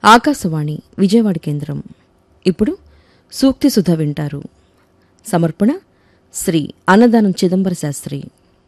ఆకాశవాణి విజయవాడ కేంద్రం ఇప్పుడు సూక్తి సుధ వింటారు సమర్పణ శ్రీ అన్నదానం చిదంబర శాస్త్రి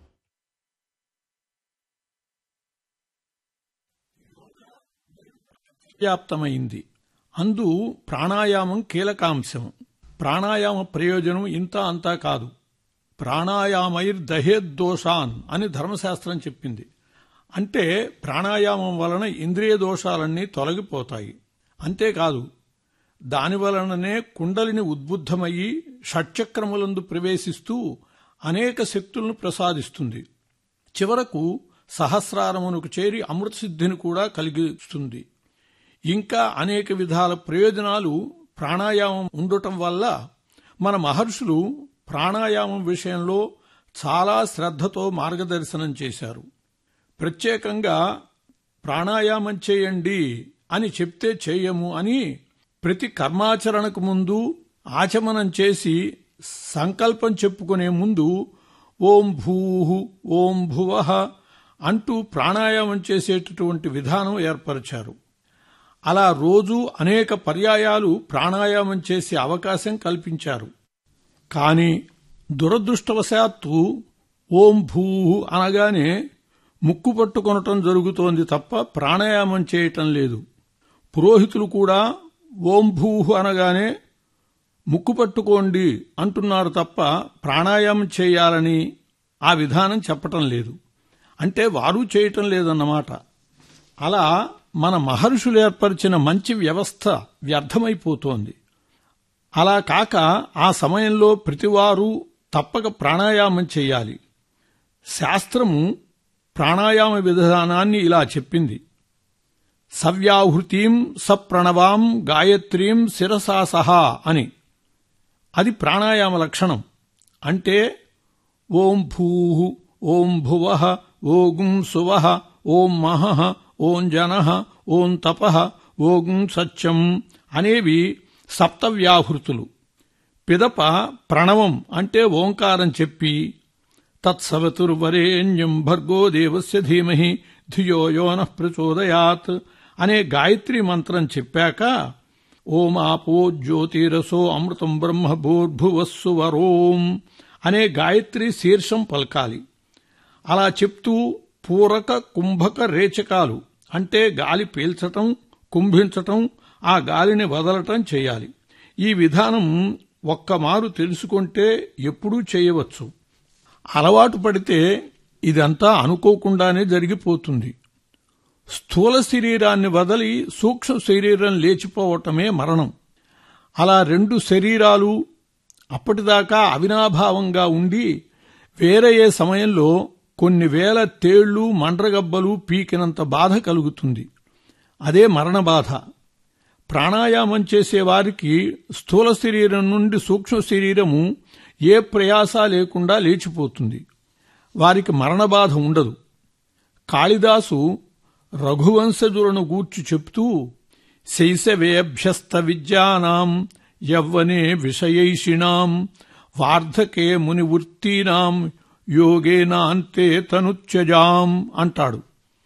వ్యాప్తమైంది అందు ప్రాణాయామం కీలకాంశం ప్రాణాయామ ప్రయోజనం ఇంత అంతా కాదు ప్రాణాయామైర్ దహేద్దోషాన్ అని ధర్మశాస్త్రం చెప్పింది అంటే ప్రాణాయామం వలన ఇంద్రియ దోషాలన్నీ తొలగిపోతాయి అంతేకాదు దాని వలననే కుండలిని ఉద్బుద్ధమయ్యి షట్చక్రములందు ప్రవేశిస్తూ అనేక శక్తులను ప్రసాదిస్తుంది చివరకు సహస్రారమునకు చేరి అమృతసిద్ధిని కూడా కలిగిస్తుంది ఇంకా అనేక విధాల ప్రయోజనాలు ప్రాణాయామం ఉండటం వల్ల మన మహర్షులు ప్రాణాయామం విషయంలో చాలా శ్రద్ధతో మార్గదర్శనం చేశారు ప్రత్యేకంగా ప్రాణాయామం చేయండి అని చెప్తే చేయము అని ప్రతి కర్మాచరణకు ముందు ఆచమనం చేసి సంకల్పం చెప్పుకునే ముందు ఓం భూహు ఓం భువః అంటూ ప్రాణాయామం చేసేటటువంటి విధానం ఏర్పరిచారు అలా రోజు అనేక పర్యాయాలు ప్రాణాయామం చేసే అవకాశం కల్పించారు కానీ దురదృష్టవశాత్తు ఓం భూ అనగానే ముక్కు పట్టుకొనటం జరుగుతోంది తప్ప ప్రాణాయామం చేయటం లేదు పురోహితులు కూడా ఓం భూ అనగానే ముక్కు పట్టుకోండి అంటున్నారు తప్ప ప్రాణాయామం చేయాలని ఆ విధానం చెప్పటం లేదు అంటే వారు చేయటం లేదన్నమాట అలా మన మహర్షులు ఏర్పరిచిన మంచి వ్యవస్థ వ్యర్థమైపోతోంది అలా కాక ఆ సమయంలో ప్రతివారు తప్పక ప్రాణాయామం చేయాలి శాస్త్రము ప్రాణాయామ విధానాన్ని ఇలా చెప్పింది సవ్యాహృతిం సప్రణవాం గాయత్రీం శిరసా సహా అని అది ప్రాణాయామ లక్షణం అంటే ఓం భూ ఓం భువ ఓం సువ ఓం మహ ఓం జన ఓం తప ఓం సత్యం అనేవి సప్తవ్యాహృతులు పిదప ప్రణవం అంటే ఓంకారం చెప్పి తత్సవతుర్వరేణ్యం భర్గో దేవస్య ధీమహి ధియో యోన ప్రచోదయాత్ అనే గాయత్రి మంత్రం చెప్పాక ఓం ఆపో జ్యోతిరసో అమృతం బ్రహ్మ భూర్భువస్సు వరోం అనే గాయత్రి శీర్షం పలకాలి అలా చెప్తూ పూరక కుంభక రేచకాలు అంటే గాలి పీల్చటం కుంభించటం ఆ గాలిని వదలటం చేయాలి ఈ విధానం ఒక్కమారు తెలుసుకుంటే ఎప్పుడూ చేయవచ్చు అలవాటు పడితే ఇదంతా అనుకోకుండానే జరిగిపోతుంది స్థూల శరీరాన్ని వదలి సూక్ష్మ శరీరం లేచిపోవటమే మరణం అలా రెండు శరీరాలు అప్పటిదాకా అవినాభావంగా ఉండి వేరయ్యే సమయంలో కొన్ని వేల తేళ్లు మండ్రగబ్బలు పీకినంత బాధ కలుగుతుంది అదే మరణ బాధ ప్రాణాయామం చేసేవారికి స్థూల శరీరం నుండి సూక్ష్మ శరీరము ఏ ప్రయాస లేకుండా లేచిపోతుంది వారికి మరణబాధ ఉండదు కాళిదాసు రఘువంశజులను గూర్చి చెప్తూ శైశవేభ్యస్త విద్యానాం యవ్వనే విషయైషిణాం వార్ధకే మునివృత్తీనాం యోగేనాంతే తనుత్యజాం అంటాడు